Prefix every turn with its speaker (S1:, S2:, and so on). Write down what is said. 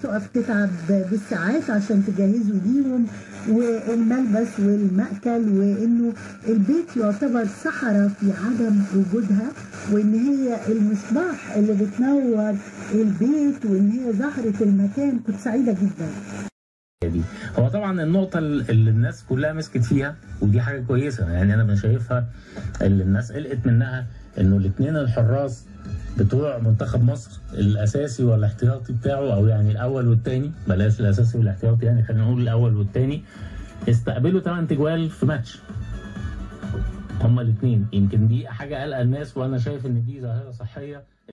S1: تقف تتعب بالساعات عشان تجهزوا ليهم والملبس والمأكل وانه البيت يعتبر صحراء في عدم وجودها وان هي المصباح اللي بتنور البيت وان هي زهرة المكان كنت سعيدة جدا
S2: دي هو طبعا النقطة اللي الناس كلها مسكت فيها ودي حاجة كويسة يعني أنا شايفها اللي الناس قلقت منها إنه الاتنين الحراس بتوع منتخب مصر الأساسي والاحتياطي بتاعه أو يعني الأول والتاني بلاش الأساسي والاحتياطي يعني خلينا نقول الأول والتاني استقبلوا 8 تجوال في ماتش هما الاثنين يمكن دي حاجة قلقة الناس وأنا شايف إن دي ظاهرة صحية